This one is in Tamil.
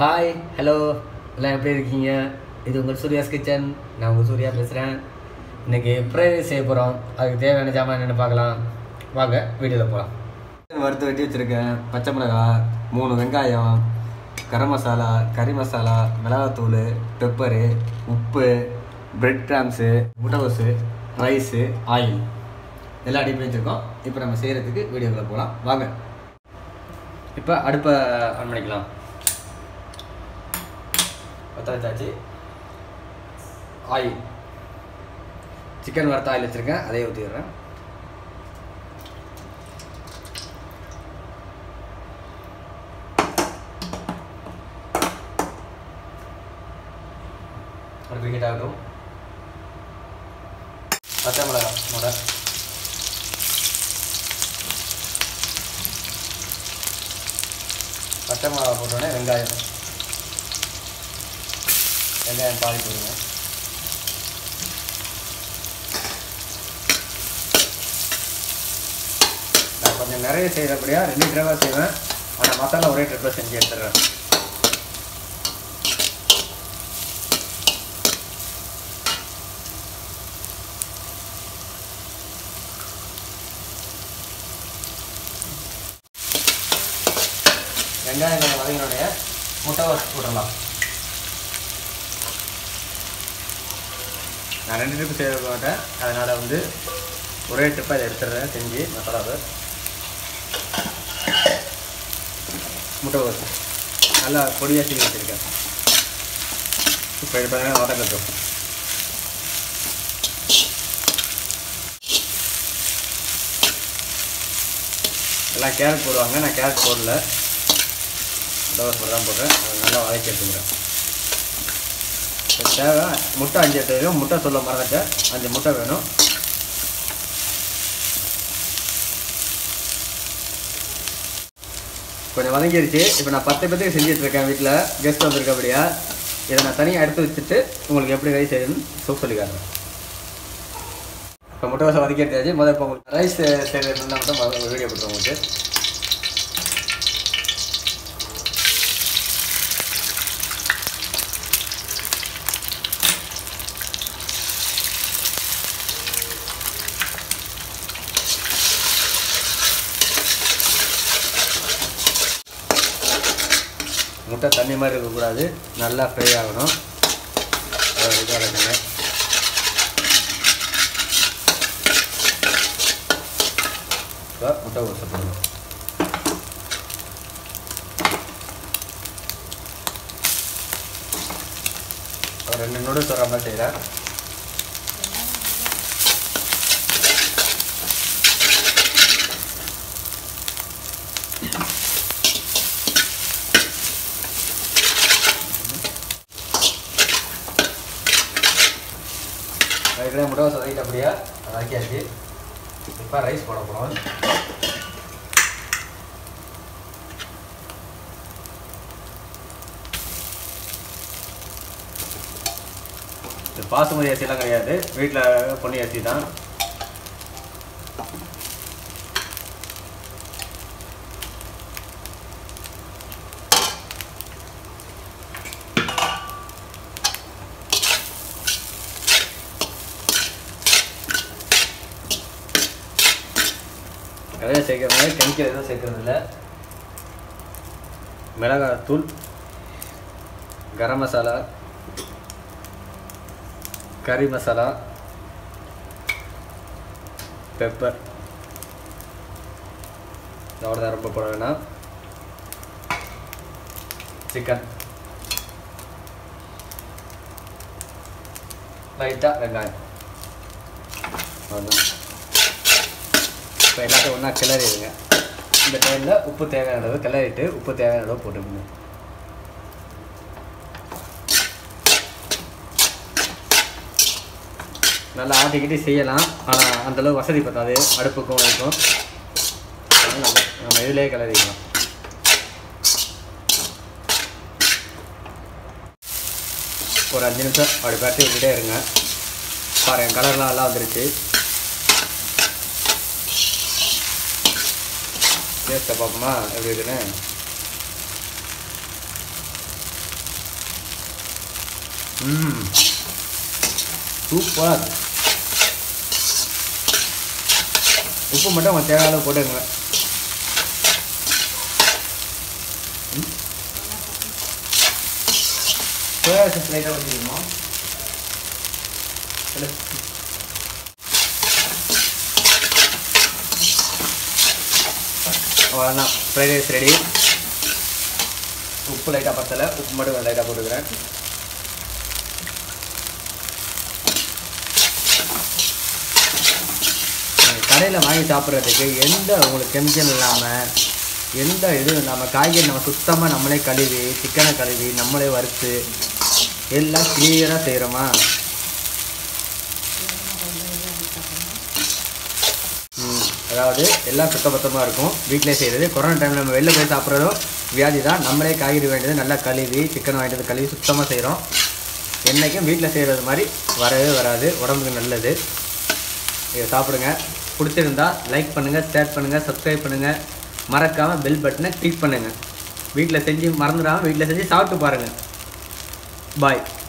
ஹாய் ஹலோ எல்லாம் எப்படி இருக்கீங்க இது உங்கள் சூர்யாஸ் கிச்சன் நான் உங்கள் சூர்யா பேசுகிறேன் இன்றைக்கி ஃப்ரைட் ரைஸ் செய்ய போகிறோம் அதுக்கு தேவையான ஜாமான் என்னென்னு பார்க்கலாம் வாங்க வீடியோவில் போகலாம் வறுத்து வெட்டி வச்சுருக்கேன் பச்சை மிளகாய் மூணு வெங்காயம் கரம் மசாலா கறி மசாலா மிளகாத்தூள் பெப்பரு உப்பு பிரெட் கிராம்ஸு முட்டைகோஸு ரைஸு ஆயில் எல்லாம் அடி வச்சுருக்கோம் இப்போ நம்ம செய்கிறதுக்கு வீடியோக்குள்ளே போகலாம் வாங்க இப்போ அடுப்பை ஆன் பண்ணிக்கலாம் பற்ற வச்சாச்சு ஆயில் சிக்கன் வறுத்த ஆயில் வச்சுருக்கேன் அதையே ஊற்றிடுறேன் ஒரு கிரிக்கெட் ஆகட்டும் பச்சை மிளகா முறை பச்சை மிளகா போட்டோடனே வெங்காயம் வெங்காயம் பாதி போடுங்க நான் கொஞ்சம் நிறைய செய்கிறபடியா ரெண்டு ட்ரைவாக செய்வேன் ஆனால் மசாலா ஒரே ட்ரிப்பில் செஞ்சு எடுத்துடுறேன் வெங்காயம் கொஞ்சம் வதங்கினோடைய முட்டை போட்டுடலாம் நான் ரெண்டு ட்ரிப்பு செய்ய மாட்டேன் அதனால் வந்து ஒரே ட்ரிப்பாக இதை எடுத்துடுறேன் செஞ்சு மசாலாவை முட்டை கோஸ் நல்லா பொடியாக சீனி வச்சுருக்கேன் இப்போ இது பார்த்தீங்கன்னா வதக்கட்டும் எல்லாம் கேரட் போடுவாங்க நான் கேரட் போடல தோசை மட்டும் தான் போடுறேன் அதை நல்லா வதக்கி எடுத்துக்கிறேன் இப்போ தேவை முட்டை அஞ்சு எடுத்துக்கிறோம் முட்டை சொல்ல மறந்துட்டேன் அஞ்சு முட்டை வேணும் கொஞ்சம் வதங்கிருச்சு இப்போ நான் பத்து பேத்துக்கு செஞ்சுட்டு இருக்கேன் வீட்டில் கெஸ்ட் வந்திருக்கபடியா இதை நான் தனியாக எடுத்து வச்சுட்டு உங்களுக்கு எப்படி ரைஸ் செய்யணும்னு சூப் சொல்லி காட்டுறேன் இப்போ முட்டை வசம் வதக்கி எடுத்தாச்சு முதல்ல இப்போ உங்களுக்கு ரைஸ் செய்யறதுனா மட்டும் முதல்ல வீடியோ கொடுத்தோம் உங்களுக்கு முட்டை தண்ணி மாதிரி இருக்கக்கூடாது நல்லா ஃப்ரை ஆகணும் இதாக இருக்குங்க இப்போ முட்டை ஊச போடணும் ஒரு ரெண்டு நூடுல்ஸ் வர மாதிரி செய்கிறேன் அதுக்குள்ளே முட்டை வதக்கிட்டு அப்படியே வதக்கியாச்சு இப்போ ரைஸ் போட போகிறோம் இது பாசுமதி அரிசிலாம் கிடையாது வீட்டில் பொன்னி அரிசி தான் நிறைய சேர்க்கிற மாதிரி கெமிக்கல் எதுவும் சேர்க்கறது இல்லை மிளகாத்தூள் கரம் மசாலா கறி மசாலா பெப்பர் அவ்வளோதான் ரொம்ப போட வேணாம் சிக்கன் லைட்டாக வெங்காயம் அவ்வளோதான் இப்போ எல்லாத்தையும் ஒன்றா கிளறிடுங்க இந்த டைமில் உப்பு தேவையான அளவு கிளறிட்டு உப்பு தேவையான அளவு போட்டுக்கணும் நல்லா ஆட்டிக்கிட்டு செய்யலாம் ஆனால் அந்தளவு வசதி பத்தாது அடுப்புக்கும் இருக்கும் அதனால நம்ம நம்ம இதிலே கிளறிக்கலாம் ஒரு அஞ்சு நிமிஷம் அப்படி பரட்டி விட்டுட்டே இருங்க பாருங்கள் கலர்லாம் நல்லா வந்துருச்சு டேஸ்ட்டை பார்ப்போமா எப்படி இருக்குன்னு ம் சூப்பராக இருக்கு உப்பு மட்டும் உங்கள் தேவையான அளவு போட்டுக்கங்க சோயா சாஸ் லைட்டாக வச்சுக்கணும் அவ்வளோதான் ஃப்ரைட் ரைஸ் ரெடி உப்பு லைட்டாக பத்தலை உப்பு மட்டும் லைட்டாக போட்டுக்கிறேன் கடையில் வாங்கி சாப்பிட்றதுக்கு எந்த உங்களுக்கு கெமிக்கல் இல்லாமல் எந்த இதுவும் இல்லாமல் காய்கறி நம்ம சுத்தமாக நம்மளே கழுவி சிக்கனை கழுவி நம்மளே வறுத்து எல்லாம் கிளியராக செய்கிறோமா ம், அதாவது எல்லாம் சுத்தபத்தமாக இருக்கும் வீட்டிலே செய்கிறது கொரோனா டைமில் நம்ம வெளில போய் சாப்பிட்றதும் வியாதி தான் நம்மளே காய்கறி வேண்டியது நல்லா கழுவி சிக்கன் வாங்கிட்டு வந்து கழுவி சுத்தமாக செய்கிறோம் என்றைக்கும் வீட்டில் செய்கிறது மாதிரி வரவே வராது உடம்புக்கு நல்லது இதை சாப்பிடுங்க பிடிச்சிருந்தா லைக் பண்ணுங்கள் ஷேர் பண்ணுங்கள் சப்ஸ்கிரைப் பண்ணுங்கள் மறக்காமல் பெல் பட்டனை கிளிக் பண்ணுங்கள் வீட்டில் செஞ்சு மறந்துடாமல் வீட்டில் செஞ்சு சாப்பிட்டு பாருங்கள் பாய்